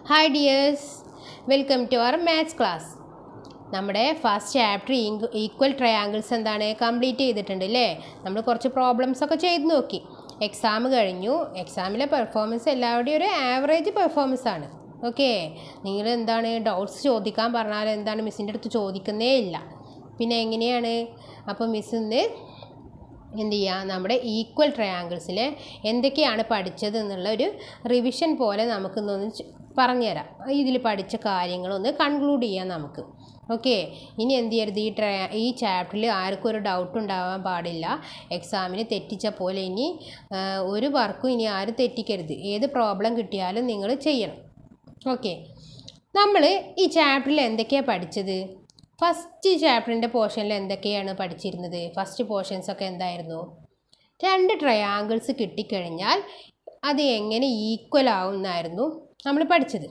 hi dears welcome to our maths class നമ്മുടെ first chapter equal triangles എന്താണ് complete ചെയ്തിട്ടുണ്ട് അല്ലേ നമ്മൾ കുറച്ച് പ്രോബ്ലംസ് ഒക്കെ ചെയ്ത് നോക്കി എക്സാം കഴിഞ്ഞു എക്സാമിലെ പെർഫോമൻസ് എല്ലാവരുടെയും ഒരു ആവറേജ് പെർഫോമൻസ് ആണ് ഓക്കെ നിങ്ങൾ എന്താണ് ഡൗട്ട്സ് ചോദിക്കാൻ പറഞ്ഞാൽ എന്താണ് മിസ്സിൻ്റെ അടുത്ത് ചോദിക്കുന്നേ ഇല്ല പിന്നെ എങ്ങനെയാണ് അപ്പോൾ മിസ് ഇന്ന് എന്ത് ചെയ്യുക നമ്മുടെ ഈക്വൽ ട്രയാങ്കിൾസിൽ എന്തൊക്കെയാണ് പഠിച്ചത് എന്നുള്ള ഒരു റിവിഷൻ പോലെ നമുക്കിന്നൊന്ന് ചെ- പറഞ്ഞുതരാം ഇതിൽ പഠിച്ച കാര്യങ്ങളൊന്ന് കൺക്ലൂഡ് ചെയ്യാം നമുക്ക് ഓക്കെ ഇനി എന്ത് ചെയ്യരുത് ഈ ട്രയാ ഈ ചാപ്റ്ററിൽ ആർക്കും ഒരു ഡൗട്ട് ഉണ്ടാവാൻ പാടില്ല എക്സാമിന് തെറ്റിച്ച പോലെ ഇനി ആ, ഒരു വർക്കും ഇനി ആരും തെറ്റിക്കരുത് ഏത് പ്രോബ്ലം കിട്ടിയാലും നിങ്ങൾ ചെയ്യണം ഓക്കെ നമ്മൾ ഈ ചാപ്റ്ററിൽ എന്തൊക്കെയാണ് പഠിച്ചത് ഫസ്റ്റ് ചാപ്റ്ററിൻ്റെ പോർഷനിൽ എന്തൊക്കെയാണ് പഠിച്ചിരുന്നത് ഫസ്റ്റ് പോർഷൻസ് ഒക്കെ എന്തായിരുന്നു രണ്ട് ട്രയാങ്കിൾസ് കിട്ടിക്കഴിഞ്ഞാൽ അത് എങ്ങനെ ഈക്വൽ ആവും എന്നായിരുന്നു നമ്മൾ പഠിച്ചത്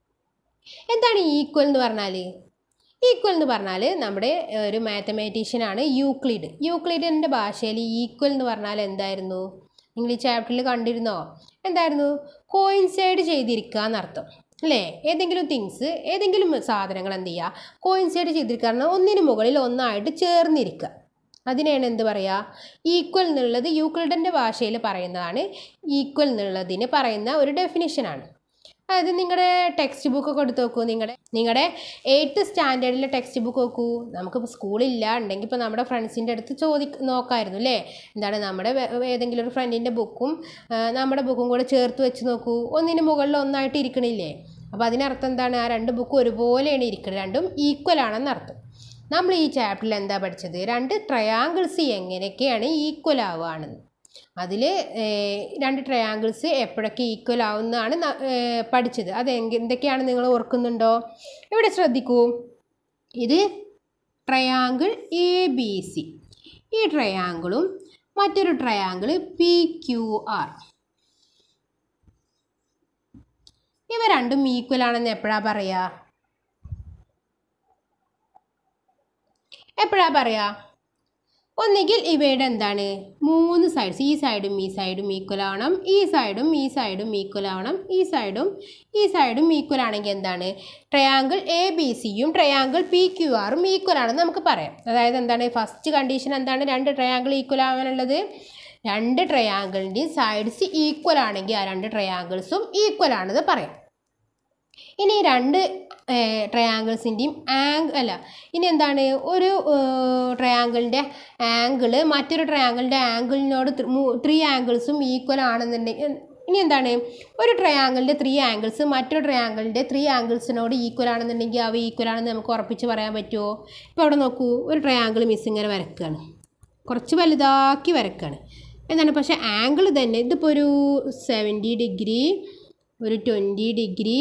എന്താണ് ഈക്വൽ എന്ന് പറഞ്ഞാൽ ഈക്വൽ എന്ന് പറഞ്ഞാൽ നമ്മുടെ ഏഹ്, ഒരു മാത്തമാറ്റീഷ്യനാണ് യൂക്ലിഡ് യൂക്ലിഡിൻ്റെ ഭാഷയിൽ ഈക്വൽ എന്ന് പറഞ്ഞാൽ എന്തായിരുന്നു നിങ്ങൾ ഈ ചാപ്റ്ററിൽ കണ്ടിരുന്നോ എന്തായിരുന്നു കോയിൻസൈഡ് ചെയ്തിരിക്കുക എന്നർത്ഥം അല്ലേ ഏതെങ്കിലും തിങ്സ് ഏതെങ്കിലും സാധനങ്ങൾ എന്ത് ചെയ്യുക കോയിൻസൈഡ് ചെയ്തിരിക്കുക പറഞ്ഞാൽ ഒന്നിന് മുകളിൽ ഒന്നായിട്ട് ചേർന്നിരിക്കുക അതിനെയാണ് എന്ത് പറയുക ഈക്വൽ എന്നുള്ളത് യൂക്ലിഡിൻ്റെ ഭാഷയിൽ പറയുന്നതാണ് ഈക്വൽ എന്നുള്ളതിന് പറയുന്ന ഒരു ഡെഫിനിഷനാണ് അതായത് നിങ്ങളുടെ ടെക്സ്റ്റ് ബുക്ക് ഒക്കെ എടുത്ത് നോക്കൂ നിങ്ങളുടെ നിങ്ങളുടെ എയ്ത്ത് സ്റ്റാൻഡേർഡിലെ ടെക്സ്റ്റ് ബുക്ക് നോക്കൂ നമുക്കിപ്പോൾ സ്കൂളില്ല ഉണ്ടെങ്കിൽ ഇപ്പോൾ നമ്മുടെ ഫ്രണ്ട്സിൻ്റെ അടുത്ത് ചോദി നോക്കായിരുന്നു അല്ലേ എന്താണ് നമ്മുടെ വേ- ഏതെങ്കിലും ഒരു ഫ്രണ്ടിൻ്റെ ബുക്കും ആ, നമ്മുടെ ബുക്കും കൂടെ ചേർത്ത് വെച്ച് നോക്കൂ ഒന്നിന് മുകളിൽ ഒന്നായിട്ട് ഇരിക്കണില്ലേ അപ്പോൾ അതിനർത്ഥം എന്താണ് ആ രണ്ട് ബുക്കും ഒരുപോലെയാണ് ഇരിക്കുന്നത് രണ്ടും ഈക്വൽ ആണെന്ന് അർത്ഥം നമ്മൾ ഈ ചാപ്റ്ററിൽ എന്താ പഠിച്ചത് രണ്ട് ട്രയാങ്കിൾസ് എങ്ങനെയൊക്കെയാണ് ഈക്വൽ ആവുകയാണെന്ന് അതിൽ രണ്ട് ട്രയാങ്കിൾസ് എപ്പോഴൊക്കെ ഈക്വൽ ആവുന്നതാണ് ന- ഏ, പഠിച്ചത് അത് എങ്ക- എന്തൊക്കെയാണ് നിങ്ങൾ ഓർക്കുന്നുണ്ടോ ഇവിടെ ശ്രദ്ധിക്കൂ ഇത് ട്രയാങ്കിൾ എ ബി സി ഈ ട്രയാങ്കിളും മറ്റൊരു ട്രയാങ്കിൾ പി ക്യു ആർ ഇവ രണ്ടും ഈക്വൽ ആണെന്ന് എപ്പോഴാ പറയുക എപ്പോഴാ പറയാ ഒന്നുകിൽ ഇവയുടെ എന്താണ് മൂന്ന് സൈഡ്സ് ഈ സൈഡും ഈ സൈഡും ഈക്വൽ ആവണം ഈ സൈഡും ഈ സൈഡും ഈക്വൽ ആവണം ഈ സൈഡും ഈ സൈഡും ഈക്വൽ ആണെങ്കിൽ എന്താണ് ട്രയാങ്കിൾ എ ബി സിയും ട്രയാങ്കിൾ പി ക്യു ആറും ഈക്വൽ ആണെന്ന് നമുക്ക് പറയാം അതായത് എന്താണ് ഫസ്റ്റ് കണ്ടീഷൻ എന്താണ് രണ്ട് ട്രയാങ്കിൾ ഈക്വൽ ആവാനുള്ളത് രണ്ട് ട്രയാങ്കിളിൻ്റെയും സൈഡ്സ് ഈക്വൽ ആണെങ്കിൽ ആ രണ്ട് ട്രയാങ്കിൾസും ഈക്വൽ ആണെന്ന് പറയാം ഇനി ഈ രണ്ട് ട്രയാങ്കിൾസിൻ്റെയും ആംഗ് അല്ല ഇനി എന്താണ് ഒരു ട്രയാങ്കിളിൻ്റെ ആംഗിള് മറ്റൊരു ട്രയാങ്കിളിൻ്റെ ആംഗിളിനോട് ത്രീ ആംഗിൾസും ഈക്വൽ ആണെന്നുണ്ടെങ്കിൽ ഇനി എന്താണ് ഒരു ട്രയാങ്കിളിൻ്റെ ത്രീ ആംഗിൾസ് മറ്റൊരു ട്രയാങ്കിളിൻ്റെ ത്രീ ആംഗിൾസിനോട് ഈക്വൽ ആണെന്നുണ്ടെങ്കിൽ അവ ഈക്വൽ ആണെന്ന് നമുക്ക് ഉറപ്പിച്ച് പറയാൻ പറ്റുമോ ഇപ്പോൾ അവിടെ നോക്കൂ ഒരു ട്രയാങ്കിൾ മിസ് ഇങ്ങനെ വരക്കുകയാണ് കുറച്ച് വലുതാക്കി വരക്കുകയാണ് എന്താണ് പക്ഷേ ആംഗിൾ തന്നെ ഇതിപ്പോൾ ഒരു സെവൻറ്റി ഡിഗ്രി ഒരു ട്വൻറ്റി ഡിഗ്രി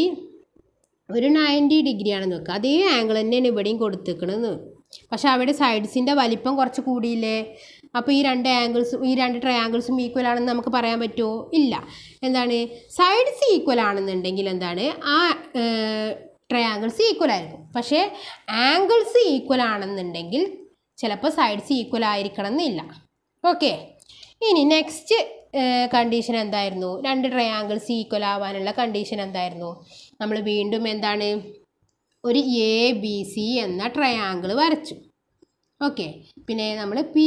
ഒരു നയൻറ്റി ഡിഗ്രിയാണ് നോക്കുക അതേ ആംഗിൾ തന്നെയാണ് ഇവിടെയും കൊടുത്തേക്കണത് പക്ഷെ അവിടെ സൈഡ്സിൻ്റെ വലിപ്പം കുറച്ച് കൂടിയില്ലേ അപ്പോൾ ഈ രണ്ട് ആംഗിൾസും ഈ രണ്ട് ട്രയാങ്കിൾസും ഈക്വൽ ആണെന്ന് നമുക്ക് പറയാൻ പറ്റുമോ ഇല്ല എന്താണ് സൈഡ്സ് ഈക്വൽ ആണെന്നുണ്ടെങ്കിൽ എന്താണ് ആ ട്രയാങ്കിൾസ് ഈക്വൽ ആയിരിക്കും പക്ഷേ ആംഗിൾസ് ഈക്വൽ ആണെന്നുണ്ടെങ്കിൽ ചിലപ്പോൾ സൈഡ്സ് ഈക്വൽ ആയിരിക്കണം എന്നില്ല ഓക്കെ ഇനി നെക്സ്റ്റ് കണ്ടീഷൻ എന്തായിരുന്നു രണ്ട് ട്രയാങ്കിൾസ് ഈക്വൽ ആവാനുള്ള കണ്ടീഷൻ എന്തായിരുന്നു നമ്മൾ വീണ്ടും എന്താണ് ഒരു എ ബി സി എന്ന ട്രയാങ്കിൾ വരച്ചു ഓക്കെ പിന്നെ നമ്മൾ പി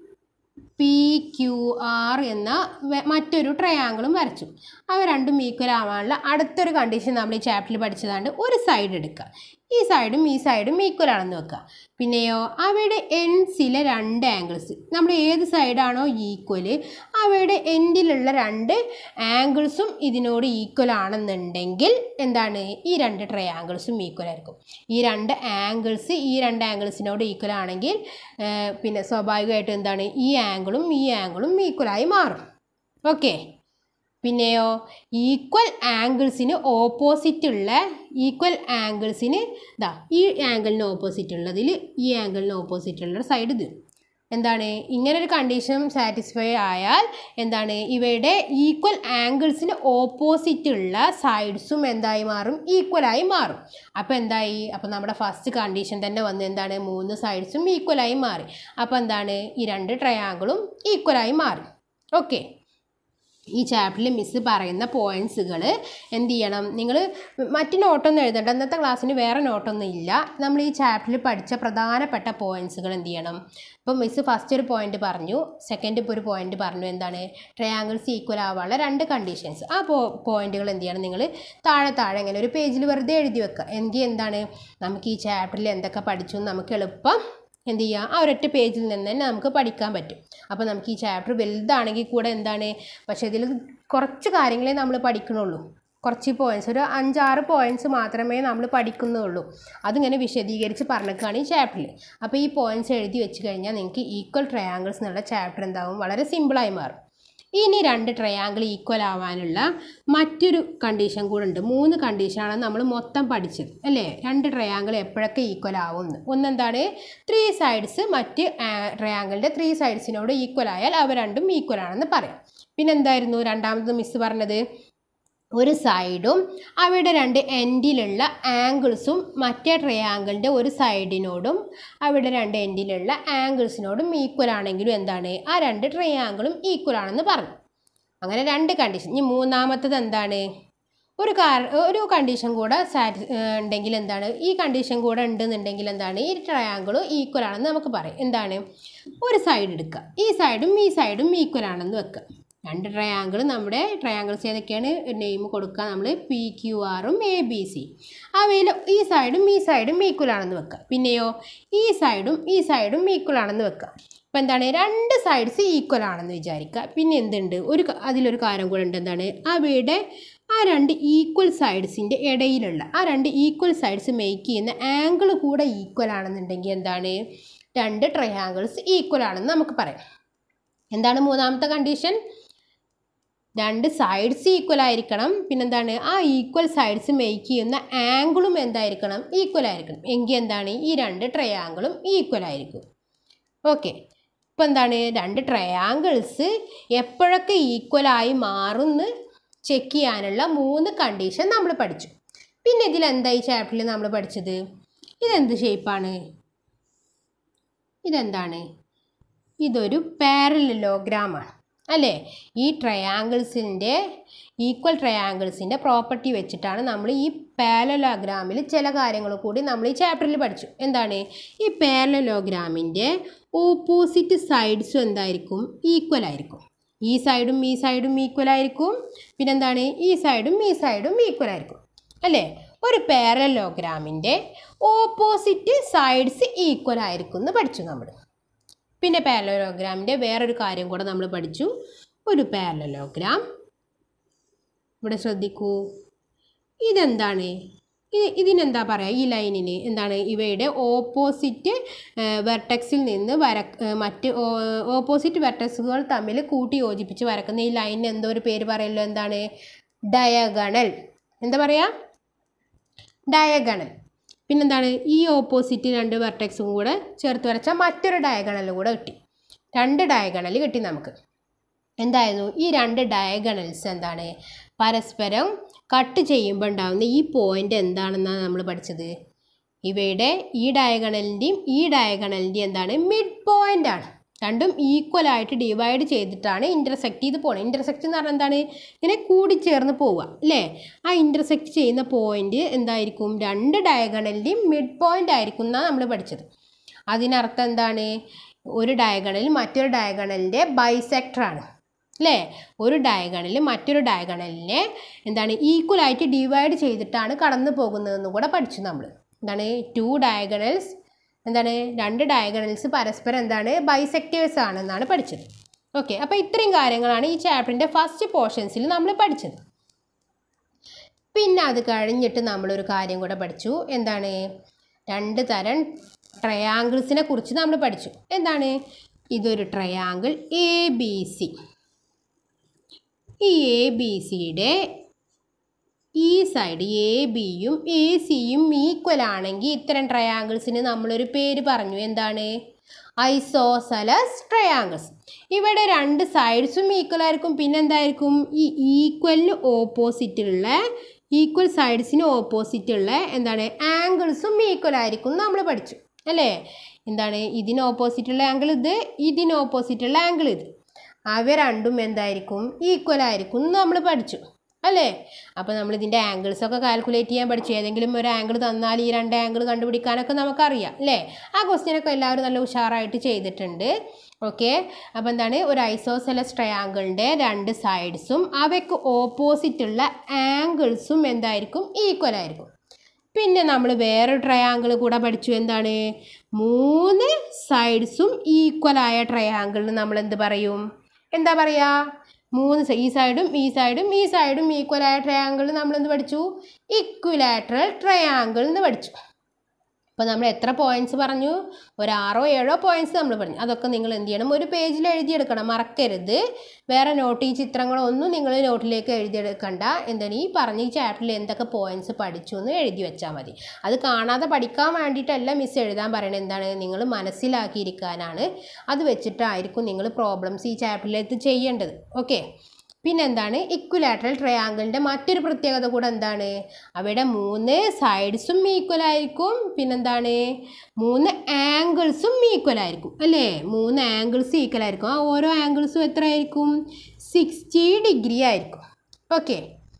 പി ക്യു ആർ എന്ന വെ- മറ്റൊരു ട്രയാങ്കിളും വരച്ചു അവ രണ്ടും ഈക്വൽ ആവാനുള്ള അടുത്തൊരു കണ്ടീഷൻ നമ്മൾ ഈ ചാപ്റ്ററിൽ പഠിച്ചതാണ്ട് ഒരു സൈഡ് എടുക്കുക ഈ സൈഡും ഈ സൈഡും ഈക്വൽ ആണെന്ന് വെക്കുക പിന്നെയോ അവയുടെ എൻഡ്സിലെ രണ്ട് ആംഗിൾസ് നമ്മൾ ഏത് സൈഡാണോ ഈക്വല് അവയുടെ എൻഡിലുള്ള രണ്ട് ആംഗിൾസും ഇതിനോട് ഈക്വൽ ആണെന്നുണ്ടെങ്കിൽ എന്താണ് ഈ രണ്ട് ട്രയാങ്കിൾസും ഈക്വൽ ആയിരിക്കും ഈ രണ്ട് ആംഗിൾസ് ഈ രണ്ട് ആംഗിൾസിനോട് ഈക്വൽ ആണെങ്കിൽ ആ, പിന്നെ സ്വാഭാവികമായിട്ടും എന്താണ് ഈ ആംഗിളും ഈ ആംഗിളും ഈക്വലായി മാറും ഓക്കെ പിന്നെയോ ഈക്വൽ ആംഗിൾസിന് ഓപ്പോസിറ്റ് ഉള്ള ഈക്വൽ ആംഗിൾസിന് ഇതാ ഈ ആംഗിളിന് ഓപ്പോസിറ്റ് ഉള്ളതിൽ ഈ ആംഗിളിന് ഓപ്പോസിറ്റ് ഉള്ള സൈഡ് ഇത് എന്താണ് ഇങ്ങനെ ഒരു കണ്ടീഷൻ സാറ്റിസ്ഫൈ ആയാൽ എന്താണ് ഇവയുടെ ഈക്വൽ ആംഗിൾസിന് ഓപ്പോസിറ്റ് ഉള്ള സൈഡ്സും എന്തായി മാറും ഈക്വലായി മാറും അപ്പോൾ എന്തായി അപ്പോൾ നമ്മുടെ ഫസ്റ്റ് കണ്ടീഷൻ തന്നെ വന്ന് എന്താണ് മൂന്ന് സൈഡ്സും ഈക്വലായി മാറി അപ്പോൾ എന്താണ് ഈ രണ്ട് ട്രയാങ്കിളും ഈക്വലായി മാറി ഓക്കെ ഈ ചാപ്റ്ററിൽ മിസ്സ് പറയുന്ന പോയിൻറ്റ്സുകൾ എന്ത് ചെയ്യണം നിങ്ങൾ മറ്റ് നോട്ടൊന്നും എഴുതണ്ട ഇന്നത്തെ ക്ലാസ്സിന് വേറെ നോട്ടൊന്നും ഇല്ല നമ്മൾ ഈ ചാപ്റ്ററിൽ പഠിച്ച പ്രധാനപ്പെട്ട പോയിൻറ്റ്സുകൾ എന്ത് ചെയ്യണം ഇപ്പം മിസ്സ് ഫസ്റ്റ് ഒരു പോയിന്റ് പറഞ്ഞു സെക്കൻഡ് ഇപ്പോൾ ഒരു പോയിന്റ് പറഞ്ഞു എന്താണ് ട്രയാങ്കിൾസ് ഈക്വൽ ആവാനുള്ള രണ്ട് കണ്ടീഷൻസ് ആ പോ പോയിന്റുകൾ എന്ത് ചെയ്യണം നിങ്ങൾ താഴെ താഴെ ഇങ്ങനെ ഒരു പേജിൽ വെറുതെ എഴുതി വെക്കുക എങ്കിൽ എന്താണ് നമുക്ക് ഈ ചാപ്റ്ററിൽ എന്തൊക്കെ പഠിച്ചു എന്ന് നമുക്ക് എളുപ്പം എന്ത് ചെയ്യുക ആ ഒരൊറ്റ പേജിൽ നിന്ന് തന്നെ നമുക്ക് പഠിക്കാൻ പറ്റും അപ്പോൾ നമുക്ക് ഈ ചാപ്റ്റർ വലുതാണെങ്കിൽ കൂടെ എന്താണ് പക്ഷേ ഇതിൽ കുറച്ച് കാര്യങ്ങളെ നമ്മൾ പഠിക്കണുള്ളൂ കുറച്ച് പോയിൻറ്റ്സ് ഒരു അഞ്ചാറ് പോയിൻറ്റ്സ് മാത്രമേ നമ്മൾ പഠിക്കുന്നുള്ളൂ അതിങ്ങനെ വിശദീകരിച്ച് പറഞ്ഞേക്കാണ് ഈ ചാപ്റ്ററിൽ അപ്പോൾ ഈ പോയിൻറ്റ്സ് എഴുതി വെച്ച് കഴിഞ്ഞാൽ നിങ്ങൾക്ക് ഈക്വൽ ട്രയാങ്കിൾസ് എന്നുള്ള ചാപ്റ്റർ എന്താവും വളരെ സിമ്പിളായി മാറും ഇനി രണ്ട് ട്രയാങ്കിൾ ഈക്വൽ ആവാനുള്ള മറ്റൊരു കണ്ടീഷൻ കൂടെ ഉണ്ട് മൂന്ന് കണ്ടീഷനാണ് നമ്മൾ മൊത്തം പഠിച്ചത് അല്ലേ രണ്ട് ട്രയാങ്കിൾ എപ്പോഴൊക്കെ ഈക്വൽ ആവുമെന്ന് ഒന്നെന്താണ് ത്രീ സൈഡ്സ് മറ്റ് ട്രയാങ്കിളിൻ്റെ ത്രീ സൈഡ്സിനോട് ഈക്വൽ ആയാൽ അവ രണ്ടും ഈക്വൽ ആണെന്ന് പറയാം പിന്നെ എന്തായിരുന്നു രണ്ടാമത് മിസ് പറഞ്ഞത് ഒരു സൈഡും അവിടെ രണ്ട് എൻഡിലുള്ള ആംഗിൾസും മറ്റേ ട്രയാങ്കിളിൻ്റെ ഒരു സൈഡിനോടും അവിടെ രണ്ട് എൻഡിലുള്ള ആംഗിൾസിനോടും ഈക്വൽ ആണെങ്കിലും എന്താണ് ആ രണ്ട് ട്രയാങ്കിളും ഈക്വൽ ആണെന്ന് പറഞ്ഞു അങ്ങനെ രണ്ട് കണ്ടീഷൻ ഇനി മൂന്നാമത്തത് എന്താണ് ഒരു കാര ഒരു കണ്ടീഷൻ കൂടെ സാറ്റി ഉണ്ടെങ്കിൽ എന്താണ് ഈ കണ്ടീഷൻ കൂടെ ഉണ്ടെന്നുണ്ടെങ്കിൽ എന്താണ് ഈ ട്രയാങ്കിളും ഈക്വൽ ആണെന്ന് നമുക്ക് പറയാം എന്താണ് ഒരു സൈഡ് എടുക്കുക ഈ സൈഡും ഈ സൈഡും ഈക്വൽ ആണെന്ന് വെക്കുക രണ്ട് ട്രയാങ്കിൾ നമ്മുടെ ട്രയാങ്കിൾസ് ഏതൊക്കെയാണ് നെയിം കൊടുക്കുക നമ്മൾ പി ക്യു ആറും എ ബി സി അവയിൽ ഈ സൈഡും ഈ സൈഡും ഈക്വൽ ആണെന്ന് വെക്കുക പിന്നെയോ ഈ സൈഡും ഈ സൈഡും ഈക്വൽ ആണെന്ന് വെക്കുക ഇപ്പം എന്താണ് രണ്ട് സൈഡ്സ് ഈക്വൽ ആണെന്ന് വിചാരിക്കുക പിന്നെ എന്തുണ്ട് ഒരു ക- അതിലൊരു കാര്യം കൂടെ ഉണ്ട് എന്താണ് അവയുടെ ആ രണ്ട് ഈക്വൽ സൈഡ്സിൻ്റെ ഇടയിലുള്ള ആ രണ്ട് ഈക്വൽ സൈഡ്സ് മേക്ക് ചെയ്യുന്ന ആംഗിൾ കൂടെ ഈക്വൽ ആണെന്നുണ്ടെങ്കിൽ എന്താണ് രണ്ട് ട്രയാങ്കിൾസ് ഈക്വൽ ആണെന്ന് നമുക്ക് പറയാം എന്താണ് മൂന്നാമത്തെ കണ്ടീഷൻ രണ്ട് സൈഡ്സ് ഈക്വൽ ആയിരിക്കണം പിന്നെന്താണ് ആ ഈക്വൽ സൈഡ്സ് മേക്ക് ചെയ്യുന്ന ആംഗിളും എന്തായിരിക്കണം ഈക്വൽ ആയിരിക്കണം എങ്കിൽ എന്താണ് ഈ രണ്ട് ട്രയാങ്കിളും ഈക്വൽ ആയിരിക്കും ഓക്കെ ഇപ്പം എന്താണ് രണ്ട് ട്രയാങ്കിൾസ് എപ്പോഴൊക്കെ ഈക്വലായി മാറുമെന്ന് ചെക്ക് ചെയ്യാനുള്ള മൂന്ന് കണ്ടീഷൻ നമ്മൾ പഠിച്ചു പിന്നെ ഇതിൽ എന്താ ഈ ചാപ്റ്ററിൽ നമ്മൾ പഠിച്ചത് ഇതെന്ത് ഷേപ്പാണ് ഇതെന്താണ് ഇതൊരു പാരലലോഗ്രാമാണ് അല്ലേ ഈ ട്രയാങ്കിൾസിൻ്റെ ഈക്വൽ ട്രയാങ്കിൾസിൻ്റെ പ്രോപ്പർട്ടി വെച്ചിട്ടാണ് നമ്മൾ ഈ പാരലലോഗ്രാമിൽ ചില കാര്യങ്ങൾ കൂടി നമ്മൾ ഈ ചാപ്റ്ററിൽ പഠിച്ചു എന്താണ് ഈ പാരലലോഗ്രാമിൻ്റെ ഓപ്പോസിറ്റ് സൈഡ്സും എന്തായിരിക്കും ഈക്വൽ ആയിരിക്കും ഈ സൈഡും ഈ സൈഡും ഈക്വൽ ആയിരിക്കും പിന്നെന്താണ് ഈ സൈഡും ഈ സൈഡും ഈക്വൽ ആയിരിക്കും അല്ലേ ഒരു പാരലോഗ്രാമിൻ്റെ ഓപ്പോസിറ്റ് സൈഡ്സ് ഈക്വൽ ആയിരിക്കും എന്ന് പഠിച്ചു നമ്മൾ പിന്നെ പാരലോഗ്രാമിൻ്റെ വേറൊരു കാര്യം കൂടെ നമ്മൾ പഠിച്ചു ഒരു പാരലോഗ്രാം ഇവിടെ ശ്രദ്ധിക്കൂ ഇതെന്താണ് ഇത് ഇതിനെന്താ പറയുക ഈ ലൈനിന് എന്താണ് ഇവയുടെ ഓപ്പോസിറ്റ് വെർട്ടക്സിൽ നിന്ന് വര ഏഹ് മറ്റ് ഓപ്പോസിറ്റ് വെർട്ടക്സുകൾ തമ്മിൽ കൂട്ടി യോജിപ്പിച്ച് വരക്കുന്ന ഈ ലൈനിന് എന്തോ ഒരു പേര് പറയല്ലോ എന്താണ് ഡയഗണൽ എന്താ പറയുക ഡയഗണൽ പിന്നെന്താണ് ഈ ഓപ്പോസിറ്റ് രണ്ട് വെർട്ടെക്സും കൂടെ ചേർത്ത് വരച്ച മറ്റൊരു ഡയഗണൽ കൂടെ കിട്ടി രണ്ട് ഡയഗണൽ കിട്ടി നമുക്ക് എന്തായിരുന്നു ഈ രണ്ട് ഡയഗണൽസ് എന്താണ് പരസ്പരം കട്ട് ചെയ്യുമ്പോൾ ഉണ്ടാകുന്ന ഈ പോയിന്റ് എന്താണെന്നാണ് നമ്മൾ പഠിച്ചത് ഇവയുടെ ഈ ഡയഗണലിൻ്റെയും ഈ ഡയഗണലിൻ്റെയും എന്താണ് മിഡ് പോയിന്റ് ആണ് രണ്ടും ഈക്വൽ ആയിട്ട് ഡിവൈഡ് ചെയ്തിട്ടാണ് ഇൻ്റർസെക്റ്റ് ചെയ്ത് പോകുന്നത് ഇൻ്റർസെക്റ്റ് എന്ന് പറഞ്ഞാൽ എന്താണ് ഇങ്ങനെ കൂടിച്ചേർന്ന് പോവുക അല്ലേ ആ ഇൻ്റർസെക്റ്റ് ചെയ്യുന്ന പോയിന്റ് എന്തായിരിക്കും രണ്ട് ഡയഗണലിൻ്റെയും മിഡ് പോയിന്റ് ആയിരിക്കും എന്നാണ് നമ്മൾ പഠിച്ചത് അതിനർത്ഥം എന്താണ് ഒരു ഡയഗണൽ മറ്റൊരു ഡയഗണലിൻ്റെ ബൈസെക്ടറാണ് അല്ലേ ഒരു ഡയഗണൽ മറ്റൊരു ഡയഗണലിനെ എന്താണ് ഈക്വൽ ആയിട്ട് ഡിവൈഡ് ചെയ്തിട്ടാണ് കടന്നു പോകുന്നതെന്ന് കൂടെ പഠിച്ചു നമ്മൾ എന്താണ് ടു ഡയഗണൽസ് എന്താണ് രണ്ട് ഡയഗണൽസ് പരസ്പരം എന്താണ് ബൈസെക്ടേഴ്സ് ആണെന്നാണ് പഠിച്ചത് ഓക്കെ അപ്പോൾ ഇത്രയും കാര്യങ്ങളാണ് ഈ ചാപ്റ്ററിൻ്റെ ഫസ്റ്റ് പോർഷൻസിൽ നമ്മൾ പഠിച്ചത് പിന്നെ അത് കഴിഞ്ഞിട്ട് നമ്മളൊരു കാര്യം കൂടെ പഠിച്ചു എന്താണ് രണ്ട് തരം ട്രയാങ്കിൾസിനെ കുറിച്ച് നമ്മൾ പഠിച്ചു എന്താണ് ഇതൊരു ട്രയാങ്കിൾ എ ബി സി ഈ എ ബി സിയുടെ ഈ സൈഡ് എ ബിയും എ സിയും ഈക്വൽ ആണെങ്കിൽ ഇത്തരം ട്രയാങ്കിൾസിന് നമ്മളൊരു പേര് പറഞ്ഞു എന്താണ് ഐസോസലസ് ട്രയാങ്കിൾസ് ഇവിടെ രണ്ട് സൈഡ്സും ഈക്വൽ ആയിരിക്കും പിന്നെ എന്തായിരിക്കും ഈ ഈക്വലിന് ഓപ്പോസിറ്റുള്ള ഈക്വൽ സൈഡ്സിന് ഓപ്പോസിറ്റുള്ള എന്താണ് ആംഗിൾസും ഈക്വൽ ആയിരിക്കും എന്ന് നമ്മൾ പഠിച്ചു അല്ലേ എന്താണ് ഇതിന് ഓപ്പോസിറ്റുള്ള ആംഗിൾ ഇത് ഇതിന് ഓപ്പോസിറ്റുള്ള ആംഗിൾ ഇത് അവ രണ്ടും എന്തായിരിക്കും ഈക്വൽ ആയിരിക്കും എന്ന് നമ്മൾ പഠിച്ചു അല്ലേ അപ്പോൾ നമ്മൾ ഇതിൻ്റെ ആംഗിൾസ് ഒക്കെ കാൽക്കുലേറ്റ് ചെയ്യാൻ പഠിച്ചു ഏതെങ്കിലും ഒരു ആംഗിൾ തന്നാൽ ഈ രണ്ട് ആംഗിൾ കണ്ടുപിടിക്കാനൊക്കെ നമുക്കറിയാം അല്ലേ ആ ക്വസ്റ്റ്യനൊക്കെ എല്ലാവരും നല്ല ഉഷാറായിട്ട് ചെയ്തിട്ടുണ്ട് ഓക്കെ അപ്പോൾ എന്താണ് ഒരു ഐസോസെലസ് ട്രയാങ്കിളിൻ്റെ രണ്ട് സൈഡ്സും അവയ്ക്ക് ഓപ്പോസിറ്റുള്ള ആംഗിൾസും എന്തായിരിക്കും ഈക്വൽ ആയിരിക്കും പിന്നെ നമ്മൾ വേറെ ട്രയാങ്കിൾ കൂടെ പഠിച്ചു എന്താണ് മൂന്ന് സൈഡ്സും ഈക്വലായ ട്രയാങ്കിളിന് നമ്മൾ എന്ത് പറയും എന്താ പറയുക മൂന്ന് സൈ- ഈ സൈഡും ഈ സൈഡും ഈ സൈഡും ഈക്വലായ ട്രയാങ്കിൾ നമ്മൾ എന്ത് പഠിച്ചു ഇക്വിലാറ്ററൽ ട്രയാങ്കിൾ എന്ന് പഠിച്ചു അപ്പോൾ നമ്മൾ എത്ര പോയിന്റ്സ് പറഞ്ഞു ഒരു ആറോ ഏഴോ പോയിന്റ്സ് നമ്മൾ പറഞ്ഞു അതൊക്കെ നിങ്ങൾ എന്ത് ചെയ്യണം ഒരു പേജിൽ എഴുതിയെടുക്കണം മറക്കരുത് വേറെ നോട്ട് ഈ ചിത്രങ്ങളോ ഒന്നും നിങ്ങൾ നോട്ടിലേക്ക് എഴുതിയെടുക്കണ്ട എന്താണ് ഈ പറഞ്ഞ ഈ ചാപ്റ്ററിൽ എന്തൊക്കെ പോയിന്റ്സ് പഠിച്ചു എന്ന് എഴുതി വെച്ചാൽ മതി അത് കാണാതെ പഠിക്കാൻ വേണ്ടിയിട്ടല്ല മിസ് എഴുതാൻ പറയണത് എന്താണ് നിങ്ങൾ മനസ്സിലാക്കിയിരിക്കാനാണ് അത് വെച്ചിട്ടായിരിക്കും നിങ്ങൾ പ്രോബ്ലംസ് ഈ ചാപ്റ്ററിലേക്ക് ചെയ്യേണ്ടത് ഓക്കെ പിന്നെന്താണ് ഇക്വലാറ്ററൽ ട്രയാങ്കിളിൻ്റെ മറ്റൊരു പ്രത്യേകത കൂടെ എന്താണ് അവയുടെ മൂന്ന് സൈഡ്സും ഈക്വൽ ആയിരിക്കും പിന്നെന്താണ് മൂന്ന് ആംഗിൾസും ഈക്വൽ ആയിരിക്കും അല്ലേ മൂന്ന് ആംഗിൾസ് ഈക്വൽ ആയിരിക്കും ആ ഓരോ ആംഗിൾസും എത്ര ആയിരിക്കും സിക്സ്റ്റി ഡിഗ്രി ആയിരിക്കും ഓക്കെ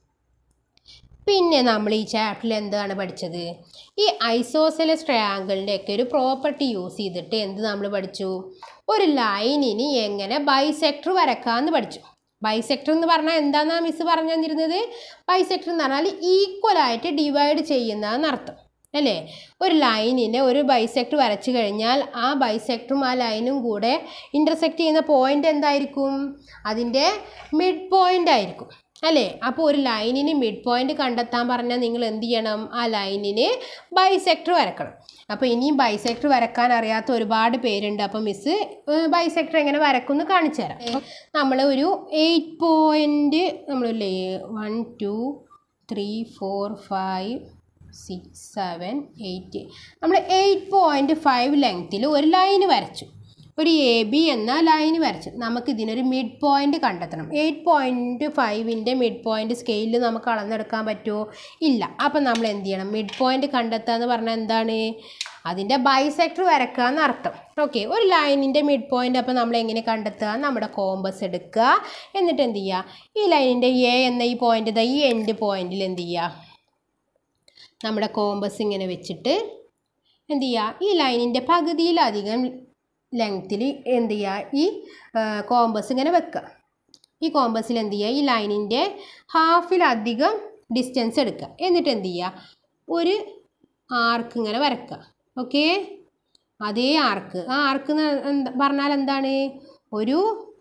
പിന്നെ നമ്മൾ ഈ ചാപ്റ്ററിൽ എന്താണ് പഠിച്ചത് ഈ ഐസോസെലസ് ട്രയാങ്കിളിൻ്റെ ഒക്കെ ഒരു പ്രോപ്പർട്ടി യൂസ് ചെയ്തിട്ട് എന്ത് നമ്മൾ പഠിച്ചു ഒരു ലൈനിന് എങ്ങനെ ബൈസെക്ടർ വരക്കാമെന്ന് പഠിച്ചു ബൈസെക്ടർ എന്ന് പറഞ്ഞാൽ എന്താണെന്നാ മിസ് പറഞ്ഞു തന്നിരുന്നത് ബൈസെക്ടർ എന്ന് പറഞ്ഞാൽ ഈക്വലായിട്ട് ഡിവൈഡ് ചെയ്യുന്നതെന്ന് അർത്ഥം അല്ലേ ഒരു ലൈനിനെ ഒരു ബൈസെക്ടർ വരച്ചു കഴിഞ്ഞാൽ ആ ബൈസെക്ടറും ആ ലൈനും കൂടെ ഇൻ്റർസെക്റ്റ് ചെയ്യുന്ന പോയിന്റ് എന്തായിരിക്കും അതിൻ്റെ മിഡ് പോയിന്റ് ആയിരിക്കും അല്ലേ അപ്പോൾ ഒരു ലൈനിന് മിഡ് പോയിന്റ് കണ്ടെത്താൻ പറഞ്ഞാൽ നിങ്ങൾ എന്ത് ചെയ്യണം ആ ലൈനിന് ബൈസെക്ടർ വരക്കണം അപ്പോൾ ഇനിയും ബൈസെക്ടർ വരക്കാൻ അറിയാത്ത ഒരുപാട് പേരുണ്ട് അപ്പോൾ മിസ് ബൈസെക്ടർ എങ്ങനെ വരക്കും എന്ന് കാണിച്ചു തരാം നമ്മൾ ഒരു എയ്റ്റ് പോയിൻറ്റ് നമ്മളില്ലേ one two three four five six seven eight നമ്മൾ എയ്റ്റ് പോയിൻറ്റ് ഫൈവ് ലെങ്ത്തിൽ ഒരു ലൈന് വരച്ചു ഒരു എ ബി എന്ന ലൈന് വരച്ചു നമുക്ക് ഇതിനൊരു മിഡ് പോയിന്റ് കണ്ടെത്തണം എയ്റ്റ് പോയിൻറ്റ് ഫൈവിൻ്റെ മിഡ് പോയിന്റ് സ്കെയിലിൽ നമുക്ക് അളന്നെടുക്കാൻ പറ്റുമോ ഇല്ല അപ്പം നമ്മൾ എന്ത് ചെയ്യണം മിഡ് പോയിന്റ് കണ്ടെത്തുക എന്ന് പറഞ്ഞാൽ എന്താണ് അതിൻ്റെ ബൈസെക്ടർ വരക്കുക എന്ന് അർത്ഥം ഓക്കെ ഒരു ലൈനിൻ്റെ മിഡ് പോയിന്റ് അപ്പോൾ നമ്മൾ എങ്ങനെ കണ്ടെത്തുക നമ്മുടെ കോമ്പസ് എടുക്കുക എന്നിട്ട് എന്ത് ചെയ്യുക ഈ ലൈനിൻ്റെ എ എന്ന ഈ പോയിന്റ് ഇതാ ഈ എൻഡ് പോയിന്റിൽ എന്ത് ചെയ്യുക നമ്മുടെ കോമ്പസ് ഇങ്ങനെ വെച്ചിട്ട് എന്ത് ചെയ്യുക ഈ ലൈനിൻ്റെ പകുതിയിലധികം ലെങ്ത്തിൽ എന്ത് ചെയ്യുക ഈ കോമ്പസ് ഇങ്ങനെ വെക്കുക ഈ കോമ്പസിൽ എന്ത് ചെയ്യുക ഈ ലൈനിൻ്റെ ഹാഫിലധികം ഡിസ്റ്റൻസ് എടുക്കുക എന്നിട്ട് എന്ത് ചെയ്യുക ഒരു ആർക്ക് ഇങ്ങനെ വരക്കുക ഓക്കെ അതേ ആർക്ക് ആ ആർക്ക് എന്താ പറഞ്ഞാൽ എന്താണ് ഒരു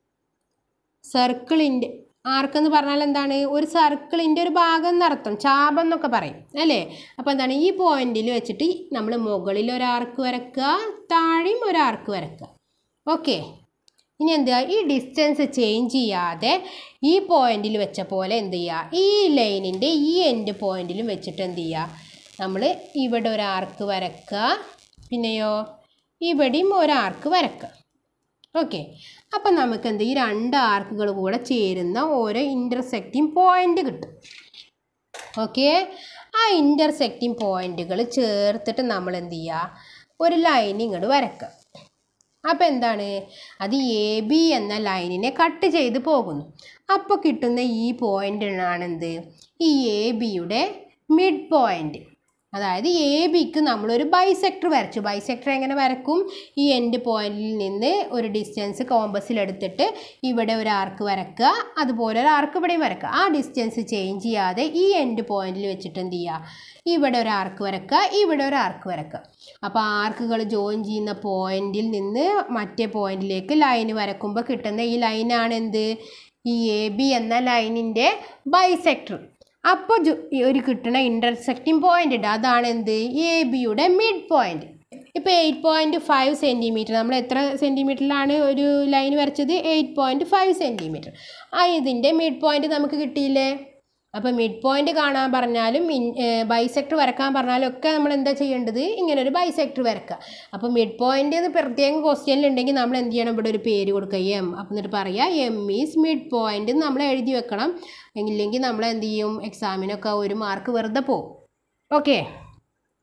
സർക്കിളിൻ്റെ ആർക്കെന്ന് പറഞ്ഞാൽ എന്താണ് ഒരു സർക്കിളിൻ്റെ ഒരു ഭാഗം എന്നർത്ഥം ചാപം എന്നൊക്കെ പറയും അല്ലേ അപ്പോൾ എന്താണ് ഈ പോയിന്റിൽ വെച്ചിട്ട് നമ്മൾ മുകളിൽ ഒരു ആർക്ക് വരക്കുക താഴെയും ഒരു ആർക്ക് വരക്കുക ഓക്കെ ഇനി എന്താ ഈ ഡിസ്റ്റൻസ് ചേഞ്ച് ചെയ്യാതെ ഈ പോയിന്റിൽ വെച്ച പോലെ എന്ത് ചെയ്യുക ഈ ലൈനിൻ്റെ ഈ എൻഡ് പോയിന്റിലും വെച്ചിട്ട് എന്ത് ചെയ്യുക നമ്മൾ ഇവിടെ ഒരു ആർക്ക് വരക്കുക പിന്നെയോ ഇവിടെയും ഒരു ആർക്ക് വരക്കുക ഓക്കെ അപ്പം നമുക്ക് എന്ത് ഈ രണ്ട് ആർക്കുകൾ കൂടെ ചേരുന്ന ഓരോ ഇൻ്റർസെക്റ്റിംഗ് പോയിന്റ് കിട്ടും ഓക്കെ ആ ഇൻ്റർസെക്റ്റിംഗ് പോയിന്റുകൾ ചേർത്തിട്ട് നമ്മൾ എന്ത് ചെയ്യുക ഒരു ലൈൻ ഇങ്ങോട്ട് വരക്കുക അപ്പോൾ എന്താണ് അത് എ ബി എന്ന ലൈനിനെ കട്ട് ചെയ്ത് പോകുന്നു അപ്പോൾ കിട്ടുന്ന ഈ പോയിൻ്റാണ് എന്ത് ഈ എ ബിയുടെ മിഡ് പോയിൻ്റ് അതായത് എ ബിക്ക് നമ്മളൊരു ബൈസെക്ടർ വരച്ചു ബൈസെക്ടർ എങ്ങനെ വരക്കും ഈ എൻഡ് പോയിന്റിൽ നിന്ന് ഒരു ഡിസ്റ്റൻസ് കോമ്പസിൽ എടുത്തിട്ട് ഇവിടെ ഒരു ആർക്ക് വരക്കുക അതുപോലെ ഒരു ആർക്ക് ഇവിടെയും വരക്കുക ആ ഡിസ്റ്റൻസ് ചേഞ്ച് ചെയ്യാതെ ഈ എൻഡ് പോയിന്റിൽ വെച്ചിട്ട് എന്ത് ചെയ്യുക ഇവിടെ ഒരു ആർക്ക് വരക്കുക ഇവിടെ ഒരു ആർക്ക് വരക്കുക അപ്പോൾ ആർക്കുകൾ ജോയിൻ ചെയ്യുന്ന പോയിന്റിൽ നിന്ന് മറ്റേ പോയിന്റിലേക്ക് ലൈൻ വരക്കുമ്പോൾ കിട്ടുന്ന ഈ ലൈനാണ് എന്ത് ഈ എ ബി എന്ന ലൈനിൻ്റെ ബൈസെക്ടർ അപ്പോൾ ഒരു കിട്ടുന്ന ഇൻ്റർസെക്റ്റിംഗ് പോയിന്റ് ഉണ്ട് അതാണ് എന്ത് എ ബിയുടെ മിഡ് പോയിന്റ് ഇപ്പോൾ എയ്റ്റ് പോയിൻറ്റ് ഫൈവ് സെൻറ്റിമീറ്റർ നമ്മൾ എത്ര സെൻറ്റിമീറ്ററിലാണ് ഒരു ലൈൻ വരച്ചത് എയ്റ്റ് പോയിൻറ്റ് ഫൈവ് സെൻറ്റിമീറ്റർ ആ ഇതിൻ്റെ മിഡ് പോയിന്റ് നമുക്ക് കിട്ടിയില്ലേ അപ്പോൾ മിഡ് പോയിന്റ് കാണാൻ പറഞ്ഞാലും ബൈസെക്ടർ വരക്കാൻ പറഞ്ഞാലും ഒക്കെ നമ്മൾ എന്താ ചെയ്യേണ്ടത് ഇങ്ങനെ ഒരു ബൈസെക്ടർ വരക്കുക അപ്പോൾ മിഡ് പോയിന്റ് എന്ന് പ്രത്യേകം ക്വസ്റ്റ്യനിൽ ഉണ്ടെങ്കിൽ നമ്മൾ എന്ത് ചെയ്യണം ഇവിടെ ഒരു പേര് കൊടുക്കുക എം അപ്പം എന്നിട്ട് പറയുക എം ഈസ് മിഡ് പോയിന്റ് എന്ന് നമ്മൾ എഴുതി വെക്കണം ഇല്ലെങ്കിൽ നമ്മൾ എന്ത് ചെയ്യും എക്സാമിനൊക്കെ ഒരു മാർക്ക് വെറുതെ പോകും ഓക്കെ